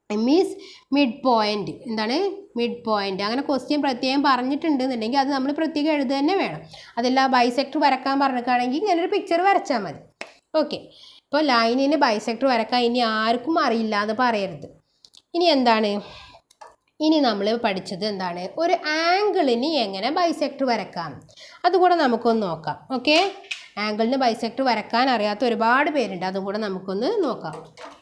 മീൻസ് മിഡ് പോയിന്റ് എന്താണ് മിഡ് പോയിന്റ് അങ്ങനെ ക്വസ്റ്റ്യൻ പ്രത്യേകം പറഞ്ഞിട്ടുണ്ട് എന്നുണ്ടെങ്കിൽ അത് നമ്മൾ പ്രത്യേകം എഴുതുക തന്നെ വേണം അതല്ല ബൈസെക്ടർ വരക്കാൻ പറഞ്ഞിട്ടാണെങ്കിൽ ഇങ്ങനെ ഒരു പിക്ചർ വരച്ചാൽ മതി ഓക്കെ ഇപ്പോൾ ലൈനിന് ബൈസെക്ടർ വരക്കാൻ ഇനി ആർക്കും അറിയില്ല എന്ന് പറയരുത് ഇനി എന്താണ് ഇനി നമ്മൾ പഠിച്ചത് എന്താണ് ഒരു ആംഗിളിന് എങ്ങനെ ബൈസെക്ടർ വരക്കാം അതുകൂടെ നമുക്കൊന്ന് നോക്കാം ഓക്കെ ആംഗിളിന് ബൈസെക്ടർ വരക്കാൻ അറിയാത്ത ഒരുപാട് പേരുണ്ട് അതും കൂടെ നമുക്കൊന്ന് നോക്കാം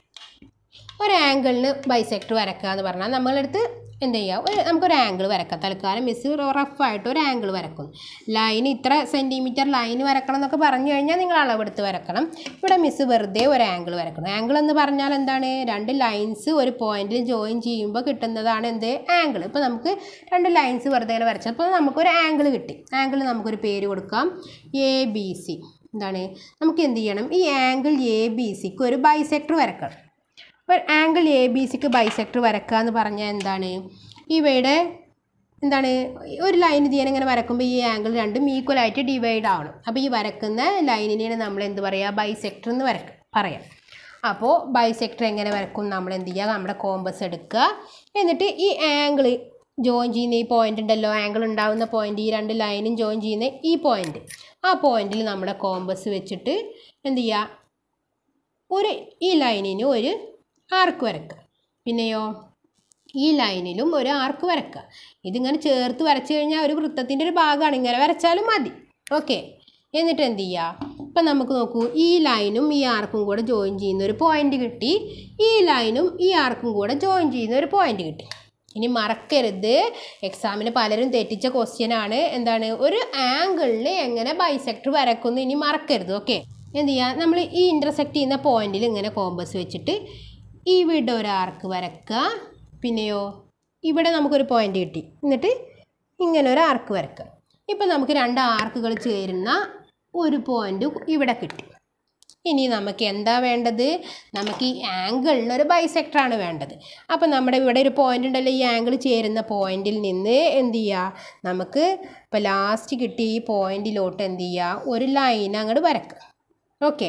ഒരു ആംഗിളിന് ബൈസെക്ടർ വരക്കുക എന്ന് പറഞ്ഞാൽ നമ്മളെടുത്ത് എന്ത് ചെയ്യുക ഒരു നമുക്കൊരു ആംഗിൾ വരക്കാം തൽക്കാലം മിസ് റഫായിട്ട് ഒരു ആംഗിൾ വരക്കും ലൈൻ ഇത്ര സെൻറ്റിമീറ്റർ ലൈൻ വരക്കണം എന്നൊക്കെ പറഞ്ഞു കഴിഞ്ഞാൽ നിങ്ങൾ അളവെടുത്ത് വരക്കണം ഇവിടെ മിസ് വെറുതെ ഒരു ആംഗിൾ വരക്കണം ആംഗിൾ എന്ന് പറഞ്ഞാൽ എന്താണ് രണ്ട് ലൈൻസ് ഒരു പോയിന്റിൽ ജോയിൻ ചെയ്യുമ്പോൾ കിട്ടുന്നതാണ് എന്ത് ആംഗിൾ ഇപ്പോൾ നമുക്ക് രണ്ട് ലൈൻസ് വെറുതെ ഇങ്ങനെ വരച്ചത് അപ്പോൾ നമുക്കൊരു ആംഗിൾ കിട്ടി ആംഗിൾ നമുക്കൊരു പേര് കൊടുക്കാം എ ബി സി എന്താണ് നമുക്ക് എന്ത് ചെയ്യണം ഈ ആംഗിൾ എ ബി സിക്ക് ഒരു ബൈസെക്ടർ വരക്കണം ഒരു ആംഗിൾ എ ബി സിക്ക് ബൈസെക്ടർ വരക്കുക എന്ന് പറഞ്ഞാൽ എന്താണ് ഇവയുടെ എന്താണ് ഒരു ലൈൻ ഇതിനെ ഇങ്ങനെ വരക്കുമ്പോൾ ഈ ആംഗിൾ രണ്ടും ഈക്വൽ ആയിട്ട് ഡിവൈഡ് ആവണം അപ്പോൾ ഈ വരക്കുന്ന ലൈനിനെയാണ് നമ്മൾ എന്ത് പറയുക ബൈസെക്ടർ എന്ന് വരക്ക പറയാം അപ്പോൾ ബൈസെക്ടർ എങ്ങനെ വരക്കും നമ്മൾ എന്ത് ചെയ്യുക നമ്മുടെ കോമ്പസ് എടുക്കുക എന്നിട്ട് ഈ ആംഗിൾ ജോയിൻ ചെയ്യുന്ന ഈ പോയിന്റ് ഉണ്ടല്ലോ ആംഗിൾ ഉണ്ടാകുന്ന പോയിന്റ് ഈ രണ്ട് ലൈനും ജോയിൻ ചെയ്യുന്ന ഈ പോയിന്റ് ആ പോയിന്റിൽ നമ്മുടെ കോമ്പസ് വെച്ചിട്ട് എന്ത് ചെയ്യുക ഒരു ഈ ലൈനിന് ഒരു ആർക്ക് വരക്കുക പിന്നെയോ ഈ ലൈനിലും ഒരു ആർക്ക് വരക്കുക ഇതിങ്ങനെ ചേർത്ത് വരച്ചു കഴിഞ്ഞാൽ ഒരു വൃത്തത്തിൻ്റെ ഒരു ഭാഗമാണ് ഇങ്ങനെ വരച്ചാലും മതി ഓക്കെ എന്നിട്ട് എന്ത് ചെയ്യുക ഇപ്പം നമുക്ക് നോക്കൂ ഈ ലൈനും ഈ ആർക്കും കൂടെ ജോയിൻ ചെയ്യുന്ന ഒരു പോയിന്റ് കിട്ടി ഈ ലൈനും ഈ ആർക്കും കൂടെ ജോയിൻ ചെയ്യുന്ന ഒരു പോയിന്റ് കിട്ടി ഇനി മറക്കരുത് എക്സാമിന് പലരും തെറ്റിച്ച ക്വസ്റ്റ്യൻ ആണ് എന്താണ് ഒരു ആംഗിളിൽ എങ്ങനെ ബൈസെക്ടർ വരക്കുന്നു ഇനി മറക്കരുത് ഓക്കെ എന്ത് ചെയ്യുക നമ്മൾ ഈ ഇൻ്റർസെക്റ്റ് ചെയ്യുന്ന പോയിന്റിൽ ഇങ്ങനെ കോമ്പസ് വെച്ചിട്ട് ഇവിടെ ഒരു ആർക്ക് വരക്കുക പിന്നെയോ ഇവിടെ നമുക്കൊരു പോയിന്റ് കിട്ടി എന്നിട്ട് ഇങ്ങനെ ഒരു ആർക്ക് വരക്കുക ഇപ്പം നമുക്ക് രണ്ട് ആർക്കുകൾ ചേരുന്ന ഒരു പോയിന്റ് ഇവിടെ കിട്ടി ഇനി നമുക്ക് എന്താ വേണ്ടത് നമുക്ക് ഈ ആംഗിളിന് ഒരു ബൈസെക്ടറാണ് വേണ്ടത് അപ്പം നമ്മുടെ ഇവിടെ ഒരു പോയിന്റ് ഉണ്ടല്ലോ ഈ ആംഗിൾ ചേരുന്ന പോയിന്റിൽ നിന്ന് എന്ത് ചെയ്യുക നമുക്ക് ഇപ്പോൾ ലാസ്റ്റ് കിട്ടിയ ഈ പോയിന്റിലോട്ട് എന്ത് ചെയ്യുക ഒരു ലൈൻ അങ്ങോട്ട് വരക്കുക ഓക്കെ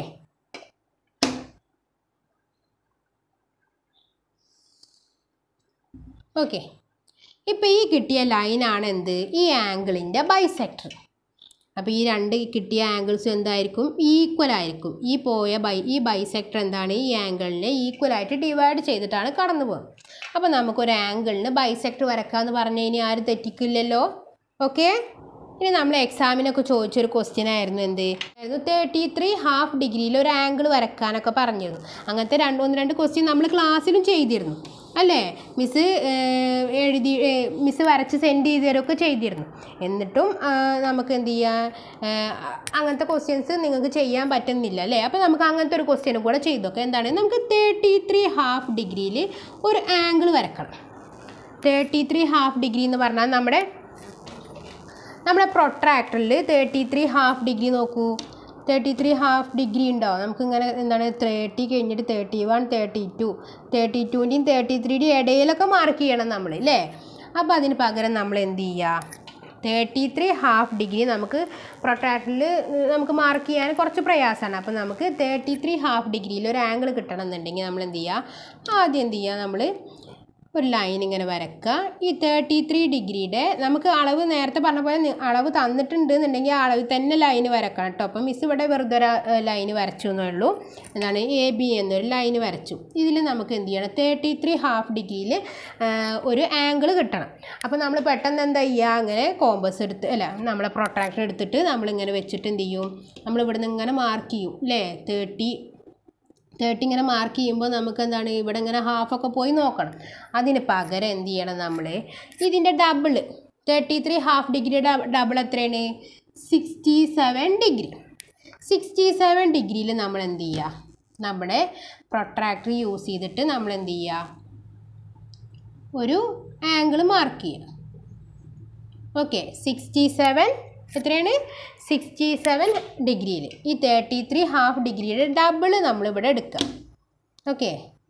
ഓക്കെ ഇപ്പോൾ ഈ കിട്ടിയ ലൈനാണ് എന്ത് ഈ ആംഗിളിൻ്റെ ബൈസെക്ടർ അപ്പോൾ ഈ രണ്ട് കിട്ടിയ ആംഗിൾസ് എന്തായിരിക്കും ഈക്വൽ ആയിരിക്കും ഈ പോയ ബൈ ഈ ബൈസെക്ടർ എന്താണ് ഈ ആംഗിളിനെ ഈക്വൽ ആയിട്ട് ഡിവൈഡ് ചെയ്തിട്ടാണ് കടന്നു പോകുന്നത് അപ്പോൾ നമുക്കൊരു ആംഗിളിന് ബൈസെക്ടർ വരക്കാമെന്ന് പറഞ്ഞു കഴിഞ്ഞാൽ ആരും തെറ്റിക്കില്ലല്ലോ ഓക്കെ ഇനി നമ്മൾ എക്സാമിനൊക്കെ ചോദിച്ചൊരു ക്വസ്റ്റ്യൻ ആയിരുന്നു എന്ത് ആയിരുന്നു തേർട്ടി ത്രീ ഹാഫ് ഡിഗ്രിയിൽ ഒരു ആംഗിൾ വരക്കാനൊക്കെ പറഞ്ഞിരുന്നു അങ്ങനത്തെ രണ്ട് ഒന്ന് രണ്ട് ക്വസ്റ്റ്യൻ നമ്മൾ ക്ലാസ്സിലും ചെയ്തിരുന്നു അല്ലേ മിസ് എഴുതി മിസ് വരച്ച് സെൻഡ് ചെയ്ത് തരുമൊക്കെ ചെയ്തിരുന്നു എന്നിട്ടും ആ, നമുക്ക് എന്ത് ചെയ്യാം ആ, അങ്ങനത്തെ ക്വസ്റ്റ്യൻസ് നിങ്ങൾക്ക് ചെയ്യാൻ പറ്റുന്നില്ല അല്ലേ അപ്പോൾ നമുക്ക് അങ്ങനത്തെ ഒരു ക്വസ്റ്റ്യനും കൂടെ ചെയ്തൊക്കെ എന്താണ് നമുക്ക് തേർട്ടി ത്രീ ഹാഫ് ഡിഗ്രിയിൽ ഒരു ആംഗിൾ വരക്കണം തേർട്ടി ത്രീ ഹാഫ് ഡിഗ്രി എന്ന് പറഞ്ഞാൽ നമ്മുടെ നമ്മുടെ പ്രൊട്രാക്ടറിൽ തേർട്ടി ത്രീ ഹാഫ് ഡിഗ്രി നോക്കൂ തേർട്ടി ത്രീ ഹാഫ് ഡിഗ്രി ഉണ്ടോ നമുക്കിങ്ങനെ എന്താണ് തേർട്ടി കഴിഞ്ഞിട്ട് thirty one thirty two thirty ടുവിൻ്റെയും തേർട്ടി ത്രീയുടെയും ഇടയിലൊക്കെ മാർക്ക് ചെയ്യണം നമ്മൾ അല്ലേ അപ്പോൾ അതിന് പകരം നമ്മൾ എന്ത് ചെയ്യുക തേർട്ടി ത്രീ ഹാഫ് ഡിഗ്രി നമുക്ക് പ്രൊട്രാക്ടറിൽ നമുക്ക് മാർക്ക് ചെയ്യാൻ കുറച്ച് പ്രയാസമാണ് അപ്പോൾ നമുക്ക് തേർട്ടി ത്രീ ഹാഫ് ഡിഗ്രിയിൽ ഒരു ആംഗിൾ കിട്ടണം എന്നുണ്ടെങ്കിൽ നമ്മൾ എന്ത് ചെയ്യുക ആദ്യം എന്ത് ചെയ്യുക നമ്മൾ ഒരു ലൈൻ ഇങ്ങനെ വരക്കുക ഈ തേർട്ടി ത്രീ ഡിഗ്രിയുടെ നമുക്ക് അളവ് നേരത്തെ പറഞ്ഞ പോലെ നി- അളവ് തന്നിട്ടുണ്ട് എന്നുണ്ടെങ്കിൽ ആ അളവിൽ തന്നെ ലൈൻ വരക്കണം കേട്ടോ അപ്പം മിസ് ഇവിടെ വെറുതെ ഒരു ലൈൻ വരച്ചു എന്നേ ഉള്ളൂ എന്താണ് എ ബി എന്നൊരു ലൈൻ വരച്ചു ഇതിൽ നമുക്ക് എന്ത് ചെയ്യണം തേർട്ടി ത്രീ ഹാഫ് ഡിഗ്രിയിൽ ഒരു ആംഗിൾ കിട്ടണം അപ്പോൾ നമ്മൾ പെട്ടെന്ന് എന്താ ചെയ്യുക അങ്ങനെ കോമ്പസ് എടുത്ത് അല്ല നമ്മളെ പ്രൊട്രാക്ടർ എടുത്തിട്ട് നമ്മളിങ്ങനെ വെച്ചിട്ട് എന്ത് ചെയ്യും നമ്മൾ ഇവിടുന്ന് ഇങ്ങനെ മാർക്ക് ചെയ്യും അല്ലേ തേർട്ടി തേർട്ടി ഇങ്ങനെ മാർക്ക് ചെയ്യുമ്പോൾ നമുക്ക് എന്താണ് ഇവിടെ ഇങ്ങനെ ഹാഫൊക്കെ പോയി നോക്കണം അതിന് പകരം എന്ത് ചെയ്യണം നമ്മൾ ഇതിൻ്റെ ഡബിൾ തേർട്ടി ത്രീ ഹാഫ് ഡിഗ്രിയുടെ ഡബിൾ എത്രയാണ് sixty seven degree sixty seven ഡിഗ്രിയിൽ നമ്മൾ എന്ത് ചെയ്യുക നമ്മുടെ പ്രൊട്രാക്ടർ യൂസ് ചെയ്തിട്ട് നമ്മൾ എന്ത് ചെയ്യുക ഒരു ആംഗിൾ മാർക്ക് ചെയ്യുക ഓക്കെ സിക്സ്റ്റി സെവൻ എത്രയാണ് സിക്സ്റ്റി സെവൻ ഡിഗ്രിയിൽ ഈ തേർട്ടി ത്രീ ഹാഫ് ഡിഗ്രിയുടെ ഡബിൾ നമ്മളിവിടെ എടുക്കുക ഓക്കെ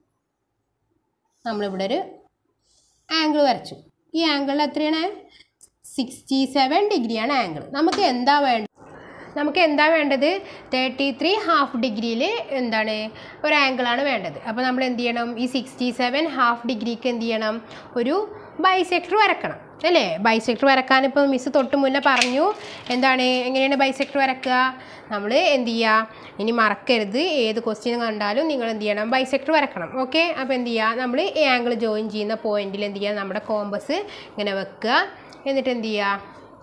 നമ്മളിവിടെ ഒരു ആംഗിൾ വരച്ചു ഈ ആംഗിൾ എത്രയാണ് സിക്സ്റ്റി സെവൻ ഡിഗ്രിയാണ് ആംഗിൾ നമുക്ക് എന്താ വേണ്ടത് നമുക്ക് എന്താ വേണ്ടത് തേർട്ടി ത്രീ ഹാഫ് ഡിഗ്രിയിൽ എന്താണ് ഒരു ആംഗിളാണ് വേണ്ടത് അപ്പോൾ നമ്മൾ എന്ത് ചെയ്യണം ഈ സിക്സ്റ്റി സെവൻ ഹാഫ് ഡിഗ്രിക്ക് എന്ത് ചെയ്യണം ഒരു ബൈസെക്ടർ വരക്കണം അല്ലേ ബൈസെക്ടർ വരക്കാൻ ഇപ്പോൾ മിസ് തൊട്ട് മുന്നേ പറഞ്ഞു എന്താണ് എങ്ങനെയാണ് ബൈസെക്ടർ വരക്കുക നമ്മൾ എന്ത് ചെയ്യുക ഇനി മറക്കരുത് ഏത് ക്വസ്റ്റ്യൻ കണ്ടാലും നിങ്ങൾ എന്ത് ചെയ്യണം ബൈസെക്ടർ വരക്കണം ഓക്കെ അപ്പോൾ എന്ത് ചെയ്യുക നമ്മൾ ഈ ആംഗിൾ ജോയിൻ ചെയ്യുന്ന പോയിന്റിൽ എന്ത് ചെയ്യുക നമ്മുടെ കോമ്പസ് ഇങ്ങനെ വെക്കുക എന്നിട്ട് എന്ത് ചെയ്യുക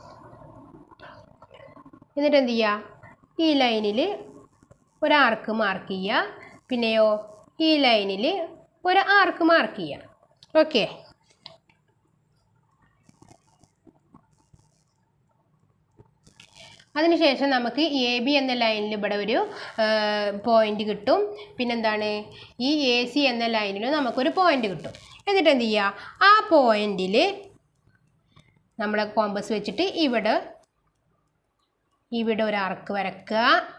എന്നിട്ട് എന്ത് ചെയ്യുക ഈ ലൈനിൽ ഒരു ആർക്ക് മാർക്ക് ചെയ്യുക പിന്നെയോ ഈ ലൈനിൽ ഒരു ആർക്ക് മാർക്ക് ചെയ്യുക ഓക്കെ അതിനുശേഷം നമുക്ക് എ ബി എന്ന ലൈനിൽ ഇവിടെ ഒരു പോയിന്റ് കിട്ടും പിന്നെന്താണ് ഈ എ സി എന്ന ലൈനിൽ നമുക്കൊരു പോയിന്റ് കിട്ടും എന്നിട്ട് എന്ത് ചെയ്യുക ആ പോയിന്റിൽ നമ്മളെ കോമ്പസ് വെച്ചിട്ട് ഇവിടെ ഇവിടെ ഒരു ആർക്ക് വരക്കുക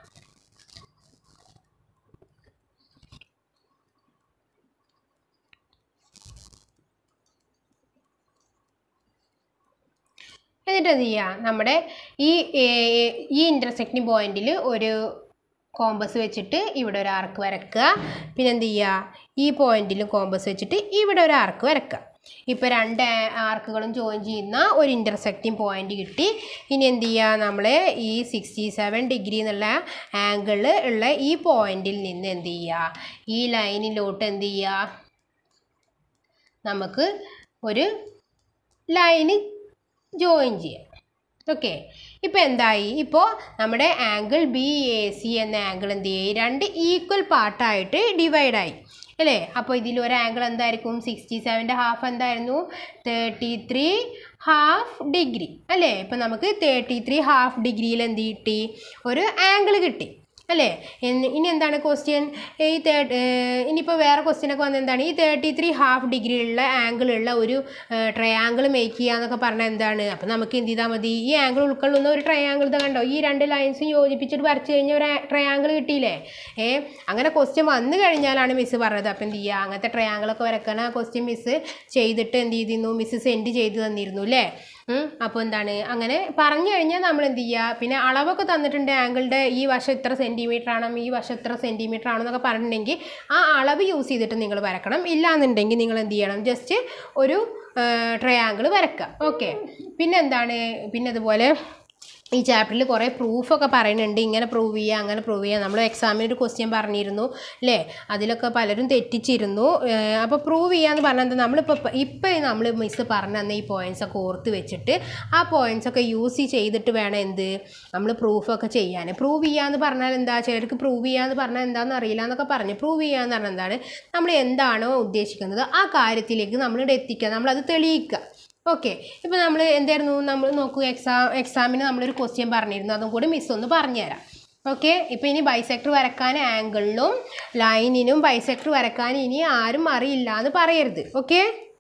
എന്നിട്ട് എന്ത് ചെയ്യുക നമ്മുടെ ഈ ഏ- ഈ ഇൻ്റർസെക്റ്റിംഗ് പോയിന്റിൽ ഒരു കോമ്പസ് വെച്ചിട്ട് ഇവിടെ ഒരു ആർക്ക് വരക്കുക പിന്നെ എന്ത് ചെയ്യുക ഈ പോയിന്റിലും കോമ്പസ് വെച്ചിട്ട് ഇവിടെ ഒരു ആർക്ക് വരക്കുക ഇപ്പോൾ രണ്ട് ആ- ആർക്കുകളും ജോയിൻ ചെയ്യുന്ന ഒരു ഇൻ്റർസെക്റ്റിംഗ് പോയിന്റ് കിട്ടി ഇനി എന്ത് ചെയ്യുക നമ്മൾ ഈ സിക്സ്റ്റി സെവൻ ഡിഗ്രി എന്നുള്ള ആംഗിൾ ഉള്ള ഈ പോയിന്റിൽ നിന്ന് എന്ത് ചെയ്യുക ഈ ലൈനിലോട്ട് എന്ത് ചെയ്യുക നമുക്ക് ഒരു ലൈന് ജോയിൻ ചെയ്യാം ഓക്കെ ഇപ്പോൾ എന്തായി ഇപ്പോൾ നമ്മുടെ ആംഗിൾ ബി എ സി എന്ന ആംഗിൾ എന്ത് ചെയ്യും രണ്ട് ഈക്വൽ പാർട്ടായിട്ട് ഡിവൈഡായി അല്ലേ അപ്പോൾ ഇതിൽ ഒരു ആംഗിൾ എന്തായിരിക്കും സിക്സ്റ്റി സെവൻ്റെ ഹാഫ് എന്തായിരുന്നു തേർട്ടി ത്രീ ഹാഫ് ഡിഗ്രി അല്ലേ ഇപ്പം നമുക്ക് തേർട്ടി ത്രീ ഹാഫ് ഡിഗ്രിയിൽ എന്ത് കിട്ടി ഒരു ആംഗിൾ കിട്ടി അല്ലേ ഇനി ഇനി എന്താണ് ക്വസ്റ്റ്യൻ ഈ തേ ഇനിയിപ്പോൾ വേറെ ക്വസ്റ്റ്യനൊക്കെ വന്നത് എന്താണ് ഈ തേർട്ടി ത്രീ ഹാഫ് ഡിഗ്രിയുള്ള ആംഗിളുള്ള ഒരു ട്രയാങ്കിൾ മേക്ക് ചെയ്യുക എന്നൊക്കെ പറഞ്ഞാൽ എന്താണ് അപ്പോൾ നമുക്ക് എന്ത് ചെയ്താൽ മതി ഈ ആംഗിൾ ഉൾക്കൊള്ളുന്ന ഒരു ട്രയാങ്കിൾ ഇത് കണ്ടോ ഈ രണ്ട് ലൈൻസും യോജിപ്പിച്ചിട്ട് വരച്ച് കഴിഞ്ഞാൽ ഒരു ട്രയാങ്കിൾ കിട്ടിയില്ലേ ഏ അങ്ങനെ ക്വസ്റ്റ്യൻ വന്നു കഴിഞ്ഞാലാണ് മിസ്സ് പറഞ്ഞത് അപ്പോൾ എന്ത് ചെയ്യുക അങ്ങനത്തെ ട്രയാങ്കിളൊക്കെ വരക്കണ ക്വസ്റ്റ്യൻ മിസ്സ് ചെയ്തിട്ട് എന്ത് ചെയ്തിരുന്നു മിസ്സ് സെൻഡ് ചെയ്ത് തന്നിരുന്നു അല്ലേ അപ്പോൾ എന്താണ് അങ്ങനെ പറഞ്ഞു കഴിഞ്ഞാൽ നമ്മൾ എന്ത് ചെയ്യുക പിന്നെ അളവൊക്കെ തന്നിട്ടുണ്ട് ആംഗിളിൻ്റെ ഈ വശം ഇത്ര സെൻറ്റിമീറ്റർ ആണ് ഈ വശം ഇത്ര സെൻറ്റിമീറ്റർ ആണെന്നൊക്കെ പറഞ്ഞിട്ടുണ്ടെങ്കിൽ ആ അളവ് യൂസ് ചെയ്തിട്ട് നിങ്ങൾ വരക്കണം ഇല്ലാന്നുണ്ടെങ്കിൽ നിങ്ങൾ എന്ത് ചെയ്യണം ജസ്റ്റ് ഒരു ട്രയാങ്കിൾ വരക്കുക ഓക്കെ പിന്നെ എന്താണ് പിന്നെ അതുപോലെ ഈ ചാപ്റ്ററിൽ കുറേ പ്രൂഫൊക്കെ പറയുന്നുണ്ട് ഇങ്ങനെ പ്രൂവ് ചെയ്യുക അങ്ങനെ പ്രൂവ് ചെയ്യുക നമ്മൾ എക്സാമിന് ഒരു ക്വസ്റ്റ്യൻ പറഞ്ഞിരുന്നു അല്ലേ അതിലൊക്കെ പലരും തെറ്റിച്ചിരുന്നു അപ്പോൾ പ്രൂവ് ചെയ്യാന്ന് പറഞ്ഞാൽ എന്താ നമ്മളിപ്പോൾ ഇപ്പോൾ നമ്മൾ മിസ് പറഞ്ഞു തന്ന ഈ പോയിൻറ്റ്സ് ഒക്കെ ഓർത്ത് വെച്ചിട്ട് ആ പോയിൻറ്റ്സ് ഒക്കെ യൂസ് ചെയ്തിട്ട് വേണം എന്ത് നമ്മൾ പ്രൂഫൊക്കെ ചെയ്യാൻ പ്രൂവ് ചെയ്യാന്ന് പറഞ്ഞാൽ എന്താ ചിലർക്ക് പ്രൂവ് ചെയ്യാന്ന് പറഞ്ഞാൽ എന്താണെന്ന് അറിയില്ല എന്നൊക്കെ പറഞ്ഞു പ്രൂവ് ചെയ്യാന്ന് പറഞ്ഞാൽ എന്താണ് നമ്മൾ എന്താണോ ഉദ്ദേശിക്കുന്നത് ആ കാര്യത്തിലേക്ക് നമ്മളിവിടെ എത്തിക്കുക നമ്മളത് തെളിയിക്കുക ഓക്കെ ഇപ്പോൾ നമ്മൾ എന്തായിരുന്നു നമ്മൾ നോക്കൂ എക്സാം എക്സാമിന് നമ്മളൊരു ക്വസ്റ്റ്യൻ പറഞ്ഞിരുന്നു അതും കൂടി മിസ് ഒന്ന് പറഞ്ഞുതരാം ഓക്കെ ഇപ്പോൾ ഇനി ബൈസെക്ടർ വരക്കാൻ ആംഗിളിനും ലൈനിനും ബൈസെക്ടർ വരക്കാൻ ഇനി ആരും അറിയില്ല എന്ന് പറയരുത് ഓക്കെ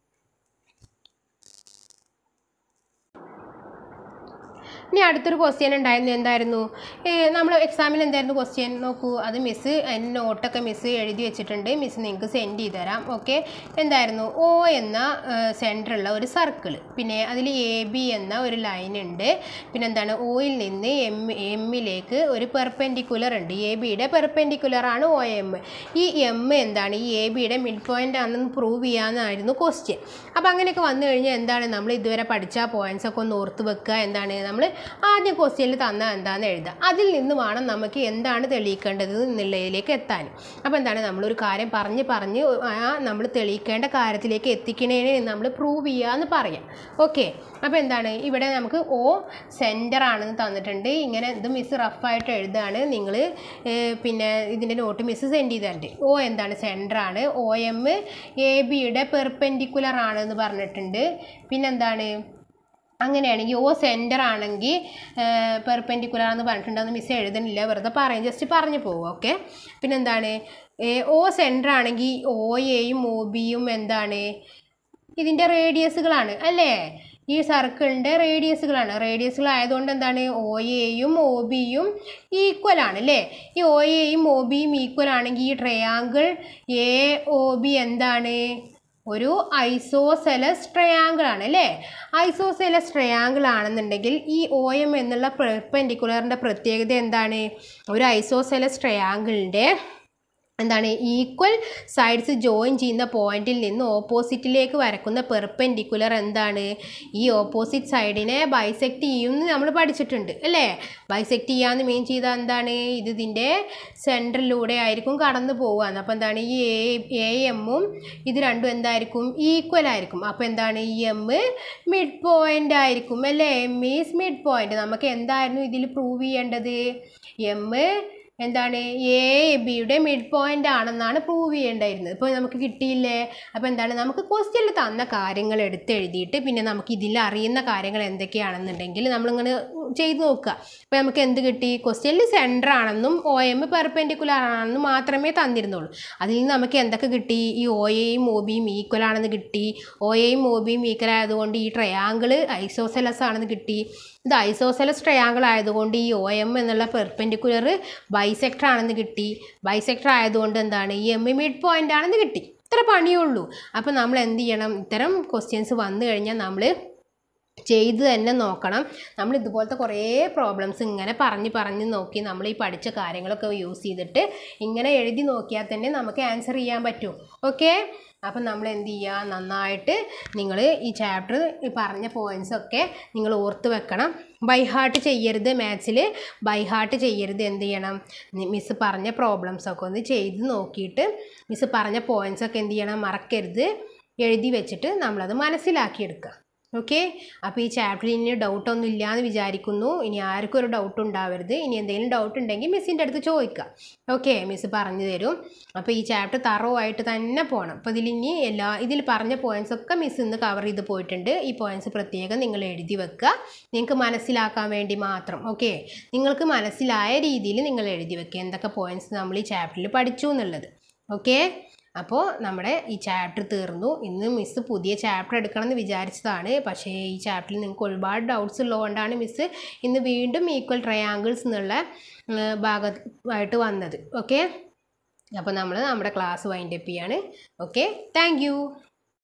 ഇനി അടുത്തൊരു ക്വസ്റ്റ്യൻ ഉണ്ടായിരുന്നു എന്തായിരുന്നു നമ്മൾ എക്സാമിൽ എന്തായിരുന്നു ക്വസ്റ്റ്യൻ നോക്കൂ അത് മിസ്സ് അതിന് നോട്ടൊക്കെ മിസ്സ് എഴുതി വെച്ചിട്ടുണ്ട് മിസ്സ് നിങ്ങൾക്ക് സെൻഡ് ചെയ്ത് തരാം ഓക്കെ എന്തായിരുന്നു ഒ എന്ന സെൻറ്ററുള്ള ഒരു സർക്കിൾ പിന്നെ അതിൽ എ ബി എന്ന ഒരു ലൈൻ ഉണ്ട് പിന്നെ എന്താണ് ഒയിൽ നിന്ന് എം എമ്മിലേക്ക് ഒരു പെർപെൻഡിക്കുലർ ഉണ്ട് എ ബിയുടെ പെർപെൻഡിക്കുലർ ആണ് ഒ എം ഈ എം എന്താണ് ഈ എ ബിയുടെ മിഡ് പോയിന്റ് ആണെന്ന് പ്രൂവ് ചെയ്യാമെന്നായിരുന്നു ക്വസ്റ്റ്യൻ അപ്പോൾ അങ്ങനെയൊക്കെ വന്നു കഴിഞ്ഞാൽ എന്താണ് നമ്മൾ ഇതുവരെ പഠിച്ച പോയിന്റ്സ് ഒക്കെ ഒന്ന് ഓർത്ത് വെക്കുക എന്താണ് നമ്മൾ ആദ്യം ക്വസ്റ്റ്യനിൽ തന്ന എന്താണെന്ന് എഴുതുക അതിൽ നിന്ന് വേണം നമുക്ക് എന്താണ് തെളിയിക്കേണ്ടത് എന്നുള്ളതിലേക്ക് എത്താൻ അപ്പോൾ എന്താണ് നമ്മളൊരു കാര്യം പറഞ്ഞ് പറഞ്ഞ് ആ നമ്മൾ തെളിയിക്കേണ്ട കാര്യത്തിലേക്ക് എത്തിക്കണേനെ നമ്മൾ പ്രൂവ് ചെയ്യുക എന്ന് പറയാം ഓക്കെ അപ്പോൾ എന്താണ് ഇവിടെ നമുക്ക് ഓ സെൻറ്റർ ആണെന്ന് തന്നിട്ടുണ്ട് ഇങ്ങനെ ഇത് മിസ് റഫായിട്ട് എഴുതുകയാണ് നിങ്ങൾ പിന്നെ ഇതിൻ്റെ നോട്ട് മിസ് സെൻഡ് ചെയ്തിട്ടുണ്ട് ഓ എന്താണ് സെൻറ്റർ ആണ് ഒ എം എ ബിയുടെ പെർപെൻഡിക്കുലർ ആണെന്ന് പറഞ്ഞിട്ടുണ്ട് പിന്നെന്താണ് അങ്ങനെയാണെങ്കിൽ ഓ സെൻറ്റർ ആണെങ്കിൽ പെർപെൻഡിക്കുലർ എന്ന് പറഞ്ഞിട്ടുണ്ടെന്ന് മിസ് എഴുതണില്ല വെറുതെ പറയും ജസ്റ്റ് പറഞ്ഞു പോകും ഓക്കെ പിന്നെന്താണ് ഓ സെൻറ്റർ ആണെങ്കിൽ ഒ എയും ഒ ബിയും എന്താണ് ഇതിൻ്റെ റേഡിയസുകളാണ് അല്ലേ ഈ സർക്കിളിൻ്റെ റേഡിയസുകളാണ് റേഡിയസുകൾ ആയതുകൊണ്ട് എന്താണ് ഒ എയും ഒ ബിയും ഈക്വൽ ആണ് അല്ലേ ഈ ഒ എയും ഒ ബിയും ഈക്വൽ ആണെങ്കിൽ ഈ ട്രയാങ്കിൾ എ ഒ ബി എന്താണ് ഒരു ഐസോസെലസ് ട്രയാങ്കിൾ ആണ് അല്ലേ ഐസോസെലസ് ട്രയാങ്കിൾ ആണെന്നുണ്ടെങ്കിൽ ഈ ഒ എം എന്നുള്ള പെർപെൻഡിക്കുലറിൻ്റെ പ്രത്യേകത എന്താണ് ഒരു ഐസോസെലസ് ട്രയാങ്കിളിൻ്റെ എന്താണ് ഈക്വൽ സൈഡ്സ് ജോയിൻ ചെയ്യുന്ന പോയിന്റിൽ നിന്ന് ഓപ്പോസിറ്റിലേക്ക് വരക്കുന്ന പെർപെൻഡിക്കുലർ എന്താണ് ഈ ഓപ്പോസിറ്റ് സൈഡിനെ ബൈസെക്റ്റ് ചെയ്യുമെന്ന് നമ്മൾ പഠിച്ചിട്ടുണ്ട് അല്ലേ ബൈസെക്റ്റ് ചെയ്യാന്ന് മീൻ ചെയ്താൽ എന്താണ് ഇത് ഇതിൻ്റെ സെൻറ്ററിലൂടെ ആയിരിക്കും കടന്നു പോകുക അപ്പോൾ എന്താണ് ഈ എ എമ്മും ഇത് രണ്ടും എന്തായിരിക്കും ഈക്വൽ ആയിരിക്കും അപ്പോൾ എന്താണ് ഈ എം മിഡ് പോയിൻ്റ് ആയിരിക്കും അല്ലേ എം ഈസ് മിഡ് പോയിൻ്റ് നമുക്ക് എന്തായിരുന്നു ഇതിൽ പ്രൂവ് ചെയ്യേണ്ടത് എം എന്താണ് എ ബിയുടെ മിഡ് പോയിന്റ് ആണെന്നാണ് പ്രൂവ് ചെയ്യേണ്ടായിരുന്നത് ഇപ്പോൾ നമുക്ക് കിട്ടിയില്ലേ അപ്പോൾ എന്താണ് നമുക്ക് ക്വസ്റ്റ്യനിൽ തന്ന കാര്യങ്ങൾ എടുത്തെഴുതിയിട്ട് പിന്നെ നമുക്ക് ഇതിൽ അറിയുന്ന കാര്യങ്ങൾ എന്തൊക്കെയാണെന്നുണ്ടെങ്കിൽ നമ്മളിങ്ങനെ ചെയ്ത് നോക്കുക അപ്പോൾ നമുക്ക് എന്ത് കിട്ടി ക്വസ്റ്റ്യനിൽ സെൻറ്റർ ആണെന്നും ഒ എം പെർപെൻഡിക്കുലർ ആണെന്നും മാത്രമേ തന്നിരുന്നുള്ളൂ അതിൽ നിന്ന് നമുക്ക് എന്തൊക്കെ കിട്ടി ഈ ഒ എയും ഒ ബിയും ഈക്വൽ ആണെന്ന് കിട്ടി ഒ എയും ഒ ബിയും ഈക്വൽ ആയതുകൊണ്ട് ഈ ട്രയാങ്കിൾ ഐസോസെലസ് ആണെന്ന് കിട്ടി ഇത് ഐസോസെലസ് ട്രയാങ്കിൾ ആയതുകൊണ്ട് ഈ ഒ എം എന്നുള്ള പെർപെൻഡിക്കുലർ ബൈസെക്ടർ ആണെന്ന് കിട്ടി ബൈസെക്ടർ ആയതുകൊണ്ട് എന്താണ് ഈ എം മിഡ് പോയിന്റ് ആണെന്ന് കിട്ടി ഇത്ര പണിയുള്ളൂ അപ്പോൾ നമ്മൾ എന്ത് ചെയ്യണം ഇത്തരം ക്വസ്റ്റ്യൻസ് വന്നു കഴിഞ്ഞാൽ നമ്മൾ ചെയ്ത് തന്നെ നോക്കണം നമ്മൾ ഇതുപോലത്തെ കുറേ പ്രോബ്ലംസ് ഇങ്ങനെ പറഞ്ഞ് പറഞ്ഞ് നോക്കി നമ്മൾ ഈ പഠിച്ച കാര്യങ്ങളൊക്കെ യൂസ് ചെയ്തിട്ട് ഇങ്ങനെ എഴുതി നോക്കിയാൽ തന്നെ നമുക്ക് ആൻസർ ചെയ്യാൻ പറ്റും ഓക്കെ അപ്പം നമ്മൾ എന്ത് ചെയ്യുക നന്നായിട്ട് നിങ്ങൾ ഈ ചാപ്റ്റർ ഈ പറഞ്ഞ പോയിൻറ്റ്സ് ഒക്കെ നിങ്ങൾ ഓർത്ത് വെക്കണം ബൈ ഹാർട്ട് ചെയ്യരുത് മാത്സിൽ ബൈ ഹാർട്ട് ചെയ്യരുത് എന്ത് ചെയ്യണം മിസ്സ് പറഞ്ഞ പ്രോബ്ലംസ് ഒക്കെ ഒന്ന് ചെയ്ത് നോക്കിയിട്ട് മിസ്സ് പറഞ്ഞ പോയിൻറ്റ്സ് ഒക്കെ എന്ത് ചെയ്യണം മറക്കരുത് എഴുതി വെച്ചിട്ട് നമ്മളത് മനസ്സിലാക്കിയെടുക്കുക ഓക്കെ അപ്പോൾ ഈ ചാപ്റ്ററിൽ ഇനി ഡൗട്ടൊന്നും ഇല്ലയെന്ന് വിചാരിക്കുന്നു ഇനി ആർക്കും ഒരു ഡൗട്ട് ഉണ്ടാവരുത് ഇനി എന്തെങ്കിലും ഡൗട്ട് ഉണ്ടെങ്കിൽ മിസ്സിൻ്റെ അടുത്ത് ചോദിക്കുക ഓക്കെ മിസ്സ് പറഞ്ഞു തരും അപ്പോൾ ഈ ചാപ്റ്റർ തറോ ആയിട്ട് തന്നെ പോകണം അപ്പോൾ ഇതിൽ ഇനി എല്ലാ ഇതിൽ പറഞ്ഞ പോയിൻറ്റ്സ് ഒക്കെ മിസ് ഇന്ന് കവർ ചെയ്ത് പോയിട്ടുണ്ട് ഈ പോയിൻറ്റ്സ് പ്രത്യേകം നിങ്ങൾ എഴുതി വെക്കുക നിങ്ങൾക്ക് മനസ്സിലാക്കാൻ വേണ്ടി മാത്രം ഓക്കെ നിങ്ങൾക്ക് മനസ്സിലായ രീതിയിൽ നിങ്ങൾ എഴുതി വെക്കുക എന്തൊക്കെ പോയിൻറ്റ്സ് നമ്മൾ ഈ ചാപ്റ്ററിൽ പഠിച്ചു എന്നുള്ളത് ഓക്കെ അപ്പോൾ നമ്മുടെ ഈ ചാപ്റ്റർ തീർന്നു ഇന്ന് മിസ്സ് പുതിയ ചാപ്റ്റർ എടുക്കണം എന്ന് വിചാരിച്ചതാണ് പക്ഷേ ഈ ചാപ്റ്ററിൽ നിങ്ങൾക്ക് ഒരുപാട് ഡൗട്ട്സ് ഉള്ളതുകൊണ്ടാണ് മിസ്സ് ഇന്ന് വീണ്ടും ഈക്വൽ ട്രയാങ്കിൾസ് എന്നുള്ള ഭാഗമായിട്ട് വന്നത് ഓക്കെ അപ്പോൾ നമ്മൾ നമ്മുടെ ക്ലാസ് വൈൻഡപ്പ് ചെയ്യാണ് ഓക്കെ താങ്ക്